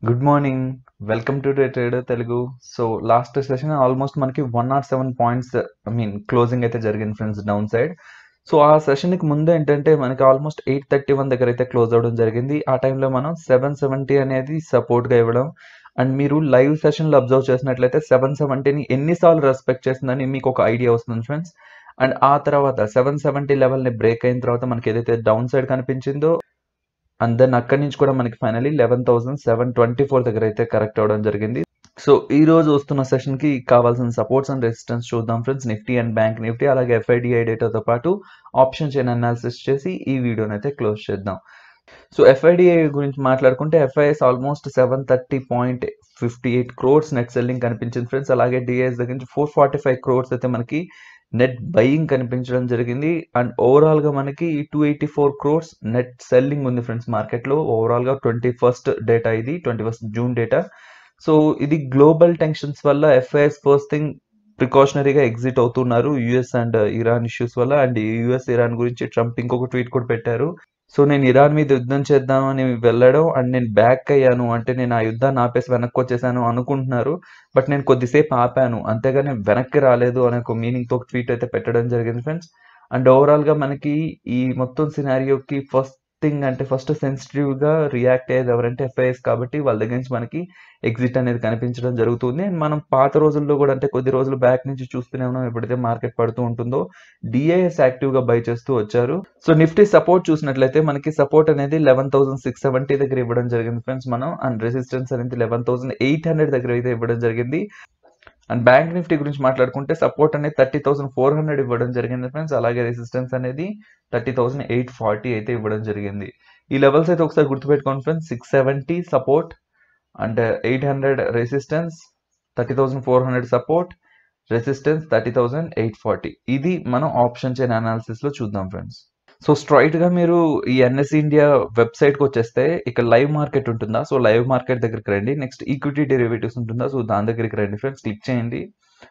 good morning welcome to trader Telugu so last session almost మనకి one not seven points I mean closing అయితే జరిగింది friends down side so ఆ సెషన్కి ముందు ఏంటంటే మనకి ఆల్మోస్ట్ ఎయిట్ థర్టీ వన్ దగ్గర అయితే క్లోజ్ అవడం జరిగింది ఆ టైంలో మనం సెవెన్ సెవెంటీ అనేది సపోర్ట్గా ఇవ్వడం అండ్ మీరు లైవ్ సెషన్లో అబ్జర్వ్ చేసినట్లయితే సెవెన్ సెవెంటీని ఎన్నిసార్లు రెస్పెక్ట్ చేస్తుందని మీకు ఒక ఐడియా వస్తుంది ఫ్రెండ్స్ అండ్ ఆ తర్వాత సెవెన్ సెవెంటీ లెవెల్ని బ్రేక్ అయిన తర్వాత మనకి ఏదైతే డౌన్ సైడ్ కనిపించిందో అండ్ దెన్ అక్కడి నుంచి కూడా మనకి finally eleven thousand seven twenty four దగ్గర అయితే కరెక్ట్ అవ్వడం జరిగింది సో ఈ రోజు వస్తున్న సెషన్ కి కావాల్సిన సపోర్ట్స్ అండ్ రెసిస్టెన్స్ చూద్దాం friends Nifty and bank Nifty అలాగే ఎఫ్ఐడిఐ డేటాతో పాటు ఆప్షన్ చైన్ అనాలిసిస్ చేసి ఈ వీడియోని అయితే క్లోజ్ చేద్దాం సో ఎఫ్ఐడిఐ గురించి మాట్లాడుకుంటే FIs almost seven thirty point fifty eight crores net selling కనిపించింది ఫ్రెండ్స్ అలాగే డిఐఎస్ దగ్గర నుంచి ఫోర్ ఫార్టీ ఫైవ్ క్రోర్స్ అయితే మనకి నెట్ బయింగ్ కనిపించడం జరిగింది అండ్ ఓవరాల్ గా మనకి two eighty four crores net selling ఉంది ఫ్రెండ్స్ మార్కెట్ లో ఓవరాల్ గా ట్వంటీ ఫస్ట్ డేటా ఇది twenty first June data so ఇది గ్లోబల్ టెన్షన్స్ వల్ల ఎఫ్ఐఎస్ ఫస్ట్ థింగ్ ప్రికాషనరీగా ఎగ్జిట్ అవుతున్నారు యుఎస్ అండ్ ఇరాన్ ఇష్యూస్ వల్ల అండ్ యుఎస్ ఇరాన్ గురించి ట్రంప్ ఇంకొక ట్వీట్ కూడా పెట్టారు సో నేను ఇరాన్ మీద యుద్ధం చేద్దామని వెళ్ళడం అండ్ నేను బ్యాక్ అయ్యాను అంటే నేను ఆ యుద్ధాన్ని ఆపేసి వెనక్కి వచ్చేసాను అనుకుంటున్నారు బట్ నేను కొద్దిసేపు ఆపాను అంతేగాని వెనక్కి రాలేదు అనే ఒక మీనింగ్తో ఒక ట్వీట్ అయితే పెట్టడం జరిగింది ఫ్రెండ్స్ అండ్ ఓవరాల్గా మనకి ఈ మొత్తం సినారియోకి ఫస్ట్ థింగ్ అంటే ఫస్ట్ సెన్సిటివ్గా రియాక్ట్ అయ్యేది ఎవరంటే ఎఫ్ఐఎస్ కాబట్టి వాళ్ళ దగ్గర నుంచి మనకి ఎగ్జిట్ అనేది కనిపించడం జరుగుతుంది అండ్ మనం పాత రోజుల్లో కూడా అంటే కొద్ది రోజులు బ్యాక్ నుంచి చూస్తూనే ఉన్నాం ఎప్పుడైతే మార్కెట్ పడుతూ ఉంటుందో డిఐఎస్ యాక్టివ్గా బై చేస్తూ వచ్చారు సో నిఫ్టీ సపోర్ట్ చూసినట్లయితే మనకి సపోర్ట్ అనేది లెవెన్ థౌసండ్ సిక్స్ సెవెంటీ దగ్గర ఇవ్వడం జరిగింది ఫ్రెండ్స్ మనం అండ్ రెసిస్టెన్స్ అనేది లెవెన్ థౌసండ్ ఎయిట్ హండ్రెడ్ దగ్గర అయితే ఇవ్వడం జరిగింది అండ్ బ్యాంక్ నిఫ్టీ గురించి మాట్లాడుకుంటే సపోర్ట్ అనేది థర్టీ థౌసండ్ ఫోర్ హండ్రెడ్ ఇవ్వడం జరిగింది ఫ్రెండ్స్ అలాగే రెసిస్టెన్స్ అనేది థర్టీ థౌసండ్ ఎయిట్ ఫార్టీ అయితే ఇవ్వడం జరిగింది ఈ లెవెల్స్ అయితే ఒకసారి గుర్తుపెట్టుకోండి friends six seventy support and eight hundred resistance thirty thousand four hundred support resistance thirty thousand eight forty ఇది మనం ఆప్షన్ చైన్ అనాలిసిస్ లో చూద్దాం ఫ్రెండ్స్ సో స్ట్రైట్ గా మీరు ఈ ఎన్ఎస్ ఇండియా వెబ్సైట్ కి వచ్చేస్తే ఇక్కడ లైవ్ మార్కెట్ ఉంటుందా సో లైవ్ మార్కెట్ దగ్గరికి రండి నెక్స్ట్ ఈక్విటీ డెరివేటివ్స్ ఉంటుందా సో దాని దగ్గరికి రండి ఫ్రెండ్స్ క్లిక్ చేయండి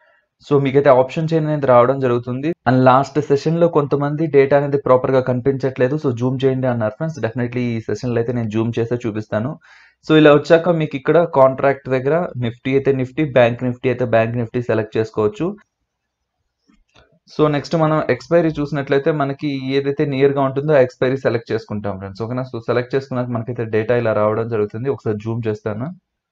సో మీకైతే ఆప్షన్ చైన్ అనేది రావడం జరుగుతుంది అండ్ లాస్ట్ సెషన్ లో కొంతమంది డేటా అనేది ప్రాపర్ గా కనిపించట్లేదు సో జూమ్ చేయండి అన్నారు ఫ్రెండ్స్ డెఫినెట్లీ ఈ సెషన్ లో అయితే నేను జూమ్ చేస్తే చూపిస్తాను సో ఇలా వచ్చాక మీకు ఇక్కడ కాంట్రాక్ట్ దగ్గర నిఫ్టీ అయితే నిఫ్టీ బ్యాంక్ నిఫ్టీ అయితే బ్యాంక్ నిఫ్టీ సెలెక్ట్ చేసుకోవచ్చు సో నెక్స్ట్ మనం ఎక్స్పైరీ చూసినట్లయితే మనకి ఏదైతే నియర్ గా ఉంటుందో ఆ ఎక్స్పైరీ సెలెక్ట్ చేసుకుంటాం ఫ్రెండ్స్ ఓకేనా సో సెలెక్ట్ చేసుకున్నాక మనకైతే డేటా ఇలా రావడం జరుగుతుంది ఒకసారి జూమ్ చేస్తాను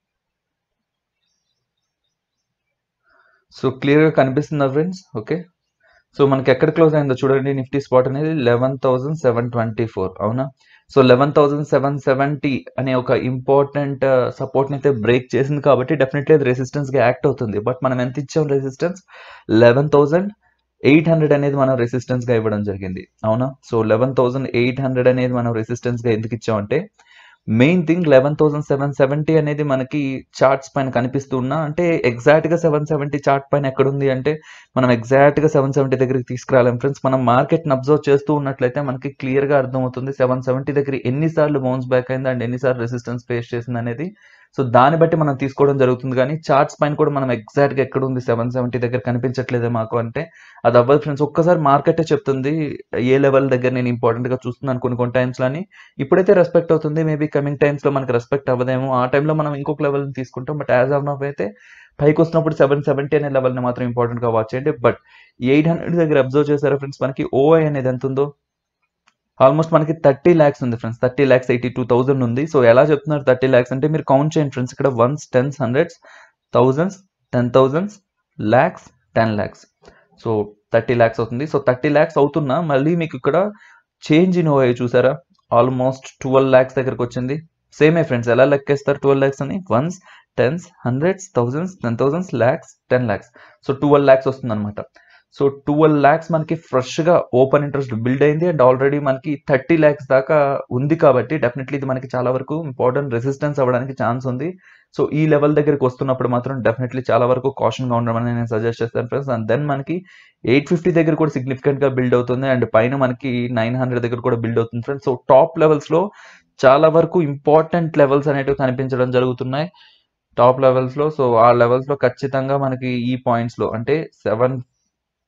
సో క్లియర్ గా కనిపిస్తుందా ఫ్రెండ్స్ ఓకే సో మనకి ఎక్కడ క్లోజ్ అయిందో చూడండి నిఫ్టీ స్పాట్ అనేది eleven thousand seven twenty four అవునా so eleven thousand seven seventy అనే ఒక ఇంపార్టెంట్ సపోర్ట్ని అయితే బ్రేక్ చేసింది కాబట్టి డెఫినెట్లీ అది రెసిస్టెన్స్గా యాక్ట్ అవుతుంది బట్ మనం ఎంత ఇచ్చాం resistance eleven thousand eight hundred అనేది మనం రెసిస్టెన్స్ గా ఇవ్వడం జరిగింది అవునా so eleven thousand eight hundred అనేది మనం రెసిస్టెన్స్ గా ఎందుకు ఇచ్చామంటే main thing eleven thousand seven seventy అనేది మనకి చార్ట్స్ పైన కనిపిస్తున్నా అంటే ఎగ్జాక్ట్ గా సెవెన్ సెవెంటీ చార్ట్ పైన ఎక్కడుంది అంటే మనం ఎగ్జాక్ట్ గా సెవెన్ సెవెంటీ దగ్గరికి తీసుకురాలేం ఫ్రెండ్స్ మనం మార్కెట్ ని అబ్జర్వ్ చేస్తూ ఉన్నట్లయితే మనకి క్లియర్ గా అర్థమవుతుంది సెవెన్ సెవెంటీ దగ్గర ఎన్నిసార్లు బౌన్స్ బ్యాక్ అయింది అండ్ ఎన్నిసార్లు రెసిస్టెన్స్ ఫేస్ చేసింది అనేది సో దాన్ని బట్టి మనం తీసుకోవడం జరుగుతుంది కానీ చార్ట్స్ పైన కూడా మనం ఎగ్జాక్ట్ గా ఎక్కడ ఉంది సెవెన్ సెవెంటీ దగ్గర కనిపించట్లేదే మాకు అంటే అది అవ్వదు ఫ్రెండ్స్ ఒక్కసారి మార్కెట్ చెప్తుంది ఏ లెవెల్ దగ్గర నేను ఇంపార్టెంట్ గా చూస్తున్నాను కొన్ని కొన్ని టైమ్స్ అని ఇప్పుడైతే రెస్పెక్ట్ అవుతుంది మేబీ కమింగ్ టైమ్స్ లో మనకి రెస్పెక్ట్ అవ్వదేమో ఆ టైంలో మనం ఇంకొక లెవెల్ తీసుకుంటాం బట్ యాజ్ ఆఫ్ నవ్ అయితే పైకి వస్తున్నప్పుడు సెవెన్ సెవెంటీ అనే లెవెల్ ని మాత్రం ఇంపార్టెంట్ గా వాచ్ చేయండి బట్ ఎయిట్ హండ్రెడ్ దగ్గర అబ్జర్వ్ చేశారా ఫ్రెండ్స్ మనకి ఓఐ అనేది ఎంత ఉందో ఆల్మోస్ట్ మనకి థర్టీ ల్యాక్స్ ఉంది friends thirty lakhs eighty two thousand ఉంది సో ఎలా చెప్తున్నారు థర్టీ ల్యాక్స్ అంటే మీరు కౌంట్ చేయండి ఫ్రెండ్స్ ఇక్కడ ones tens hundreds thousands ten thousands lakhs ten lakhs so thirty lakhs అవుతుంది సో థర్టీ ల్యాక్స్ అవుతున్నా మళ్ళీ మీకు ఇక్కడ చేంజ్ ఇన్ ఓఐ చూసారా ఆల్మోస్ట్ ట్వెల్వ్ ల్యాక్స్ దగ్గరకు వచ్చింది సేమే ఫ్రెండ్స్ ఎలా లెక్కేస్తారు ట్వెల్వ్ ల్యాక్స్ అని ones tens hundreds thousands ten thousands lakhs ten lakhs so twelve lakhs వస్తుంది అనమాట సో ట్వెల్వ్ ల్యాక్స్ మనకి ఫ్రెష్ గా ఓపెన్ ఇంట్రెస్ట్ బిల్డ్ అయింది అండ్ ఆల్రెడీ మనకి థర్టీ ల్యాక్స్ దాకా ఉంది కాబట్టి డెఫినెట్లీ ఇది మనకి చాలా వరకు ఇంపార్టెంట్ రెసిస్టెన్స్ అవ్వడానికి ఛాన్స్ ఉంది సో ఈ లెవెల్ దగ్గరికి వస్తున్నప్పుడు మాత్రం డెఫినెట్లీ చాలా వరకు కాషన్ గా ఉండమని నేను సజెస్ట్ చేస్తాను ఫ్రెండ్స్ అండ్ దెన్ మనకి ఎయిట్ ఫిఫ్టీ దగ్గర కూడా సిగ్నిఫికెంట్ గా బిల్డ్ అవుతుంది అండ్ పైన మనకి నైన్ హండ్రెడ్ దగ్గర కూడా బిల్డ్ అవుతుంది ఫ్రెండ్స్ సో టాప్ లెవెల్స్ లో చాలా వరకు ఇంపార్టెంట్ లెవెల్స్ అనేటివి కనిపించడం జరుగుతున్నాయి టాప్ లెవెల్స్ లో సో ఆ లెవెల్స్ లో ఖచ్చితంగా మనకి ఈ పాయింట్స్ లో అంటే సెవెన్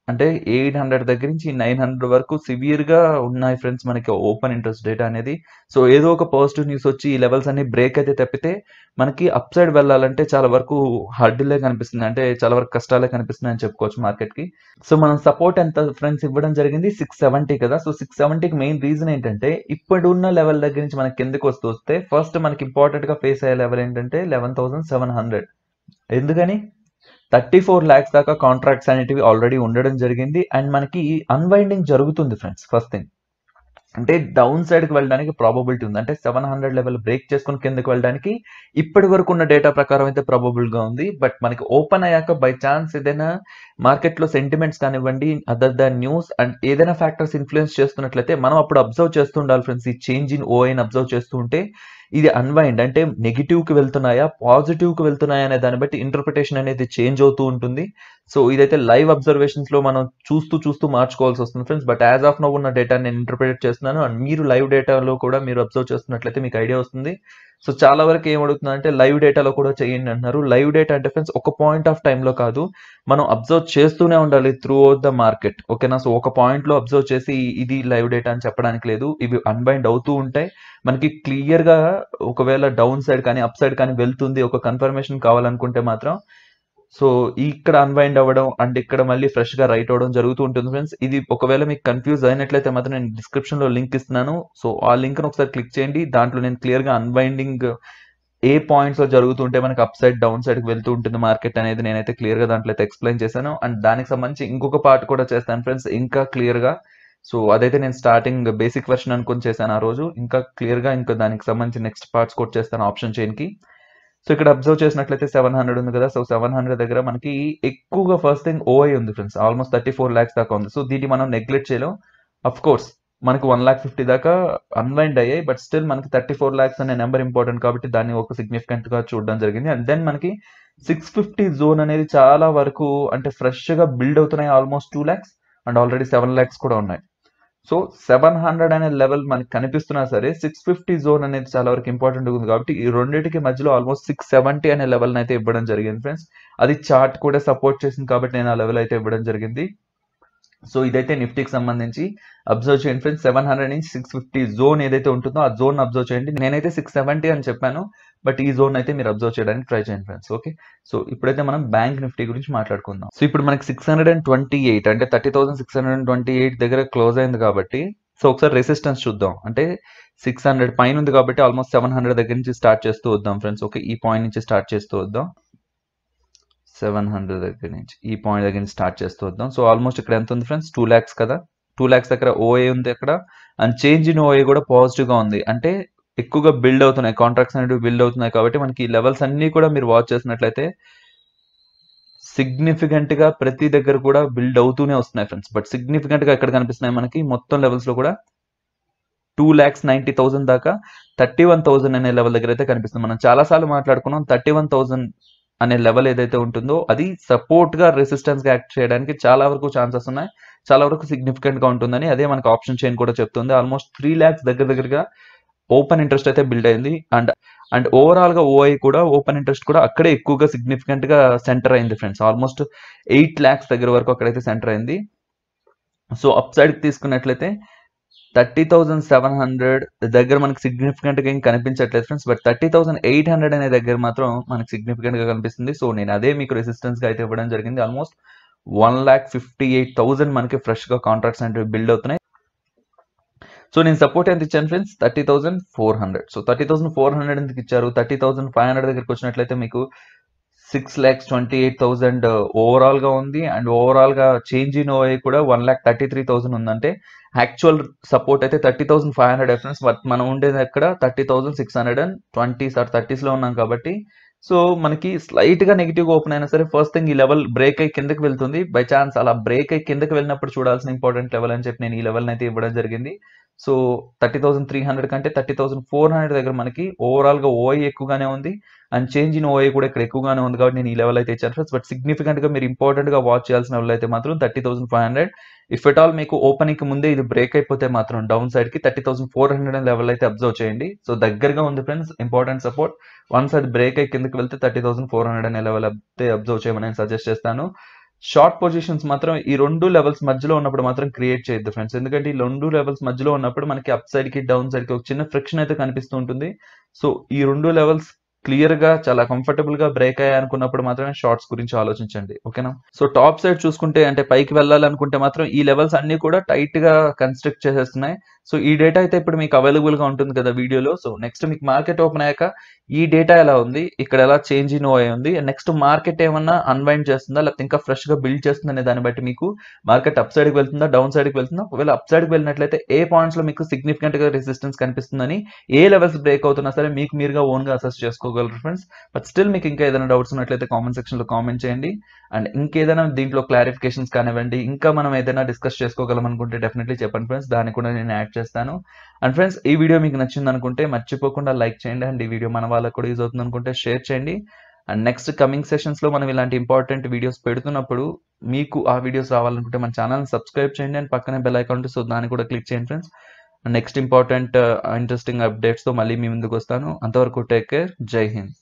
అంటే ఎయిట్ హండ్రెడ్ దగ్గర నుంచి నైన్ హండ్రెడ్ వరకు సివియర్ గా ఉన్నాయి ఫ్రెండ్స్ మనకి ఓపెన్ ఇంట్రెస్ట్ డేటా అనేది సో ఏదో ఒక పాజిటివ్ న్యూస్ వచ్చి ఈ లెవెల్స్ అన్ని బ్రేక్ అయితే తప్పితే మనకి అప్ సైడ్ వెళ్ళాలంటే చాలా వరకు హర్డిలే కనిపిస్తుంది అంటే చాలా వరకు కష్టాలే కనిపిస్తున్నాయి అని చెప్పుకోవచ్చు మార్కెట్ కి సో మనం సపోర్ట్ ఎంత ఫ్రెండ్స్ ఇవ్వడం జరిగింది సిక్స్ సెవెంటీ కదా సో సిక్స్ సెవెంటీకి మెయిన్ రీజన్ ఏంటంటే ఇప్పుడున్న లెవెల్ దగ్గర నుంచి మనకి కిందకి వస్తూ వస్తే ఫస్ట్ మనకి ఇంపార్టెంట్ గా ఫేస్ అయ్యే లెవెల్ ఏంటంటే లెవెన్ థౌసండ్ సెవెన్ హండ్రెడ్ ఎందుకని థర్టీ ఫోర్ ల్యాక్స్ దాకా కాంట్రాక్ట్స్ అనేటివి ఆల్రెడీ ఉండడం జరిగింది అండ్ మనకి అన్వైండింగ్ జరుగుతుంది ఫ్రెండ్స్ ఫస్ట్ థింగ్ అంటే డౌన్ సైడ్ కి వెళ్ళడానికి ప్రాబబిలిటీ ఉంది అంటే సెవెన్ హండ్రెడ్ లెవెల్ బ్రేక్ చేసుకుని కిందకి వెళ్ళడానికి ఇప్పటి వరకు ఉన్న డేటా ప్రకారం అయితే ప్రాబబుల్ గా ఉంది బట్ మనకి ఓపెన్ అయ్యాక బై ఛాన్స్ ఏదైనా మార్కెట్ లో సెంటిమెంట్స్ కానివ్వండి అదర్ ద న్యూస్ అండ్ ఏదైనా ఫ్యాక్టర్స్ ఇన్ఫ్లుయెన్స్ చేస్తున్నట్లయితే మనం అప్పుడు అబ్జర్వ్ చేస్తూ ఉండాలి ఫ్రెండ్స్ ఈ చేంజ్ ఇన్ ఓఐని అబ్జర్వ్ చేస్తూ ఉంటే ఇది అన్వైండ్ అంటే నెగిటివ్ కి వెళ్తున్నాయా పాజిటివ్ కి వెళ్తున్నాయా అనే దాన్ని బట్టి ఇంటర్ప్రిటేషన్ అనేది చేంజ్ అవుతూ ఉంటుంది సో ఇదైతే లైవ్ అబ్జర్వేషన్స్ లో మనం చూస్తూ చూస్తూ మార్చుకోవాల్సి వస్తుంది friends but as of now ఉన్న డేటా నేను ఇంటర్ప్రిటేట్ చేస్తున్నాను అండ్ మీరు లైవ్ డేటాలో కూడా మీరు అబ్జర్వ్ చేస్తున్నట్లయితే మీకు ఐడియా వస్తుంది సో చాలా వరకు ఏం అడుగుతున్నా అంటే లైవ్ డేటాలో కూడా చేయండి అంటున్నారు లైవ్ డేటా అంటే ఫ్రెండ్స్ ఒక పాయింట్ ఆఫ్ లో కాదు మనం అబ్జర్వ్ చేస్తూనే ఉండాలి త్రూ అవుట్ ద మార్కెట్ ఓకేనా సో ఒక పాయింట్ లో అబ్జర్వ్ చేసి ఇది లైవ్ డేటా అని చెప్పడానికి లేదు ఇవి అన్బైండ్ అవుతూ ఉంటాయి మనకి క్లియర్ గా ఒకవేళ డౌన్ సైడ్ కానీ అప్ సైడ్ కానీ వెళ్తుంది ఒక కన్ఫర్మేషన్ కావాలనుకుంటే మాత్రం సో ఇక్కడ అన్వైండ్ అవ్వడం అండ్ ఇక్కడ మళ్ళీ ఫ్రెష్ గా రైట్ అవ్వడం జరుగుతూ ఉంటుంది ఫ్రెండ్స్ ఇది ఒకవేళ మీకు కన్ఫ్యూజ్ అయినట్లయితే మాత్రం నేను డిస్క్రిప్షన్ లో లింక్ ఇస్తున్నాను సో ఆ లింక్ ఒకసారి క్లిక్ చేయండి దాంట్లో నేను క్లియర్ గా అన్వైండింగ్ ఏ పాయింట్స్ లో జరుగుతుంటే మనకి అప్ సైడ్ డౌన్ సైడ్ కి వెళ్తూ ఉంటుంది మార్కెట్ అనేది నేనైతే క్లియర్ గా దాంట్లో అయితే ఎక్స్ప్లెయిన్ చేశాను అండ్ దానికి సంబంధించి ఇంకొక పార్ట్ కూడా చేస్తాను ఫ్రెండ్స్ ఇంకా క్లియర్ గా సో అదైతే నేను స్టార్టింగ్ బేసిక్ వెర్షన్ అనుకుని చేశాను ఆ రోజు ఇంకా క్లియర్ గా ఇంకా దానికి సంబంధించి నెక్స్ట్ పార్ట్స్ కూడా చేస్తాను ఆప్షన్ చైన్ కి సో ఇక్కడ అబ్జర్వ్ చేసినట్లయితే సెవెన్ హండ్రెడ్ ఉంది కదా సో సెవెన్ హండ్రెడ్ దగ్గర మనకి ఎక్కువగా ఫస్ట్ థింగ్ ఓఐ ఉంది friends almost thirty four lakhs దాకా ఉంది సో దీన్ని మనం నెగ్లెక్ట్ చేయలేం అఫ్ కోర్స్ మనకి వన్ ల్యాక్ ఫిఫ్టీ దాకా అన్వైండ్ అయ్యాయి బట్ స్టిల్ మనకి థర్టీ ఫోర్ ల్యాక్స్ అనే నెంబర్ ఇంపార్టెంట్ కాబట్టి దాన్ని ఒక సిగ్నిఫికెంట్ గా చూడడం జరిగింది అండ్ దెన్ మనకి సిక్స్ ఫిఫ్టీ జోన్ అనేది చాలా వరకు అంటే ఫ్రెష్ గా బిల్డ్ అవుతున్నాయి almost two lakhs and already seven lakhs కూడా ఉన్నాయి సో సెవెన్ హండ్రెడ్ అనే లెవెల్ మనకి కనిపిస్తున్నా సరే సిక్స్ ఫిఫ్టీ జోన్ అనేది చాలా వరకు ఇంపార్టెంట్ ఉంది కాబట్టి ఈ రెండింటికి మధ్యలో ఆల్మోస్ట్ సిక్స్ సెవెంటీ అనే లెవెల్ అయితే ఇవ్వడం జరిగింది ఫ్రెండ్స్ అది చార్ట్ కూడా సపోర్ట్ చేసింది కాబట్టి నేను ఆ లెవెల్ అయితే ఇవ్వడం జరిగింది సో ఇదైతే నిఫ్టీకి సంబంధించి అబ్జర్వ్ చేయండి ఫ్రెండ్స్ సెవెన్ హండ్రెడ్ నుంచి సిక్స్ ఫిఫ్టీ జోన్ ఏదైతే ఉంటుందో ఆ జోన్ అబ్జర్వ్ చేయండి నేనైతే సిక్స్ సెవెంటీ అని చెప్పాను బట్ ఈ జోన్ అయితే మీరు అబ్జర్వ్ చేయడానికి ట్రై చేయండి ఫ్రెండ్స్ ఓకే సో ఇప్పుడైతే మనం బ్యాంక్ నిఫ్టీ గురించి మాట్లాడుకుందాం సో ఇప్పుడు మనకి six hundred and twenty eight అంటే thirty thousand six hundred and twenty eight దగ్గర క్లోజ్ అయింది కాబట్టి సో ఒకసారి రెసిస్టెన్స్ చూద్దాం అంటే సిక్స్ హండ్రెడ్ పైన ఉంది కాబట్టి ఆల్మోస్ట్ సెవెన్ హండ్రెడ్ దగ్గర నుంచి స్టార్ట్ చేస్తూ వద్దాం ఫ్రెండ్స్ ఓకే ఈ పాయింట్ నుంచి స్టార్ట్ చేస్తూ వద్దాం సెవెన్ హండ్రెడ్ దగ్గర నుంచి ఈ పాయింట్ దగ్గర నుంచి స్టార్ట్ చేస్తూ వద్దాం సో ఆల్మోస్ట్ ఇక్కడ ఎంత ఉంది ఫ్రెండ్స్ టూ ల్యాక్స్ కదా టూ ల్యాక్స్ దగ్గర ఓఏ ఉంది అక్కడ అండ్ చేంజ్ ఇన్ ఓఏ కూడా పాజిటివ్ గా ఉంది అంటే ఎక్కువగా బిల్డ్ అవుతున్నాయి కాంట్రాక్ట్స్ అనేవి బిల్డ్ అవుతున్నాయి కాబట్టి మనకి లెవెల్స్ అన్ని కూడా మీరు వాచ్ చేసినట్లయితే సిగ్నిఫికెంట్ గా ప్రతి దగ్గర కూడా బిల్డ్ అవుతూనే వస్తున్నాయి ఫ్రెండ్స్ బట్ సిగ్నిఫికెంట్ గా ఎక్కడ కనిపిస్తున్నాయి మనకి మొత్తం లెవెల్స్ లో కూడా టూ ల్యాక్స్ నైన్టీ థౌసండ్ దాకా థర్టీ వన్ థౌసండ్ అనే లెవెల్ దగ్గర అయితే కనిపిస్తుంది మనం చాలా సార్లు మాట్లాడుకున్నాం థర్టీ వన్ థౌసండ్ అనే లెవెల్ ఏదైతే ఉంటుందో అది సపోర్ట్ గా రెసిస్టెన్స్ గా యాక్ట్ చేయడానికి చాలా వరకు ఛాన్సెస్ ఉన్నాయి చాలా వరకు సిగ్నిఫికెంట్ గా ఉంటుందని అదే మనకు ఆప్షన్ చైన్ కూడా చెప్తుంది ఆల్మోస్ట్ త్రీ ల్యాక్స్ దగ్గర దగ్గరగా ఓపెన్ ఇంట్రెస్ట్ అయితే బిల్డ్ అయింది అండ్ అండ్ ఓవరాల్ గా ఓఐ కూడా ఓపెన్ ఇంట్రెస్ట్ కూడా అక్కడే ఎక్కువగా సిగ్నిఫికెంట్ గా సెంటర్ అయింది ఫ్రెండ్స్ ఆల్మోస్ట్ ఎయిట్ ల్యాక్స్ దగ్గర వరకు అక్కడైతే సెంటర్ అయింది సో అప్ సైడ్ తీసుకున్నట్లయితే థర్టీ థౌసండ్ సెవెన్ హండ్రెడ్ దగ్గర మనకి సిగ్నిఫికెంట్ గా ఏం కనిపించట్లేదు friends but thirty thousand eight hundred అనే దగ్గర మాత్రం మనకి సిగ్నిఫికెంట్ గా కనిపిస్తుంది సో నేను అదే మీకు రెసిస్టెన్స్ గా అయితే ఇవ్వడం జరిగింది almost one lakh fifty eight thousand మనకి ఫ్రెష్ గా కాంట్రాక్ట్స్ అనేవి బిల్డ్ అవుతున్నాయి సో నేను సపోర్ట్ ఎంత ఇచ్చాను friends thirty thousand four hundred so thirty thousand four hundred ఎందుకు ఇచ్చారు థర్టీ థౌసండ్ ఫైవ్ హండ్రెడ్ దగ్గరికి వచ్చినట్లయితే మీకు six lakhs twenty eight thousand overall గా ఉంది అండ్ ఓవరాల్ గా చేంజ్ ఇన్ ఓఐ కూడా one lakh thirty three thousand ఉందంటే యాక్చువల్ సపోర్ట్ అయితే thirty thousand five hundred difference but మనం ఉండేది ఎక్కడ thirty thousand six hundred and twenties or thirties లో ఉన్నాం కాబట్టి సో మనకి స్లైట్ గా నెగిటివ్ గా ఓపెన్ అయినా సరే ఫస్ట్ థింగ్ ఈ లెవెల్ బ్రేక్ అయ్యి కిందకి వెళ్తుంది బై ఛాన్స్ అలా బ్రేక్ అయ్యి కిందకి వెళ్ళినప్పుడు చూడాల్సిన ఇంపార్టెంట్ లెవెల్ అని చెప్పి నేను ఈ లెవెల్ అయితే ఇవ్వడం జరిగింది so thirty thousand three hundred కంటే థర్టీ థౌసండ్ ఫోర్ హండ్రెడ్ దగ్గర మనకి ఓవరాల్ గా ఓఐ ఎక్కువగానే ఉంది అండ్ చేంజ్ ఇన్ ఓఐ కూడా ఇక్కడ ఎక్కువగానే ఉంది కాబట్టి నేను ఈ లెవెల్ అయితే ఇచ్చాను ఫ్రెండ్స్ బట్ సిగ్నిఫికెంట్ గా మీరు ఇంపార్టెంట్ గా వాచ్ చేయాల్సిన లెవెల్ అయితే మాత్రం thirty thousand five hundred if at all మీకు ఓపెనింగ్ ముందే ఇది బ్రేక్ అయిపోతే మాత్రం డౌన్ సైడ్ కి థర్టీ థౌసండ్ ఫోర్ హండ్రెడ్ అనే లెవెల్ అయితే అబ్జర్వ్ చేయండి సో దగ్గరగా ఉంది ఫ్రెండ్స్ ఇంపార్టెంట్ సపోర్ట్ వన్స్ అది బ్రేక్ అయ్యి కిందకి వెళ్తే థర్టీ థౌసండ్ ఫోర్ హండ్రెడ్ అనే లెవెల్ అయితే అబ్జర్వ్ చేయమని నేను సజెస్ట్ చేస్తాను షార్ట్ పొజిషన్స్ మాత్రం ఈ రెండు లెవెల్స్ మధ్యలో ఉన్నప్పుడు మాత్రం క్రియేట్ చేయొద్దు ఫ్రెండ్స్ ఎందుకంటే ఈ రెండు లెవెల్స్ మధ్యలో ఉన్నప్పుడు మనకి అప్ సైడ్ కి డౌన్ సైడ్ కి ఒక చిన్న ఫ్రిక్షన్ అయితే కనిపిస్తూ ఉంటుంది సో ఈ రెండు లెవెల్స్ క్లియర్ గా చాలా కంఫర్టబుల్ గా బ్రేక్ అయ్యాయి అనుకున్నప్పుడు మాత్రమే షార్ట్స్ గురించి ఆలోచించండి ఓకేనా సో టాప్ సైడ్ చూసుకుంటే అంటే పైకి వెళ్ళాలనుకుంటే మాత్రం ఈ లెవెల్స్ అన్ని కూడా టైట్ గా కన్స్ట్రక్ట్ చేసేస్తున్నాయి సో ఈ డేటా అయితే ఇప్పుడు మీకు అవైలబుల్ గా ఉంటుంది కదా వీడియోలో సో నెక్స్ట్ మీకు మార్కెట్ ఓపెన్ అయ్యాక ఈ డేటా ఎలా ఉంది ఇక్కడ ఎలా చేంజ్ ఇన్ అయి ఉంది నెక్స్ట్ మార్కెట్ ఏమన్నా అన్వైండ్ చేస్తుందా లేకపోతే ఇంకా ఫ్రెష్ గా బిల్డ్ చేస్తుందా అనే దాన్ని బట్టి మీకు మార్కెట్ అప్ సైడ్ కి వెళ్తుందా డౌన్ సైడ్ కి వెళ్తుందా ఒకవేళ అప్ సైడ్ కి వెళ్ళినట్లయితే ఏ పాయింట్స్ లో మీకు సిగ్నిఫికెంట్ గా రెసిస్టెన్స్ కనిపిస్తుందని ఏ లెవెల్స్ బ్రేక్ అవుతున్నా సరే మీకు మీరుగా ఓన్ గా అసెస్ చేసుకోగలరు ఫ్రెండ్స్ బట్ స్టిల్ మీకు ఇంకా ఏదైనా డౌట్స్ ఉన్నట్లయితే కామెంట్ సెక్షన్ లో కామెంట్ చేయండి అండ్ ఇంకేదైనా దీంట్లో క్లారిఫికేషన్స్ కానివ్వండి ఇంకా మనం ఏదైనా డిస్కస్ చేసుకోగలం అనుకుంటే డెఫినెట్లీ చెప్పండి ఫ్రెండ్స్ దాన్ని కూడా నేను యాడ్ చేస్తాను అండ్ ఫ్రెండ్స్ ఈ వీడియో మీకు నచ్చింది అనుకుంటే మర్చిపోకుండా లైక్ చేయండి అండ్ ఈ వీడియో మన వాళ్ళకి కూడా యూజ్ అవుతుంది అనుకుంటే షేర్ చేయండి అండ్ నెక్స్ట్ కమింగ్ సెషన్స్ లో మనం ఇలాంటి ఇంపార్టెంట్ వీడియోస్ పెడుతున్నప్పుడు మీకు ఆ వీడియోస్ రావాలనుకుంటే మన ఛానల్ సబ్స్క్రైబ్ చేయండి అండ్ పక్కనే బెల్ ఐకాన్ సో దాన్ని కూడా క్లిక్ చేయండి friends next important interesting updates తో మళ్ళీ మీ ముందుకు వస్తాను అంతవరకు టేక్ కేర్ జై హింద్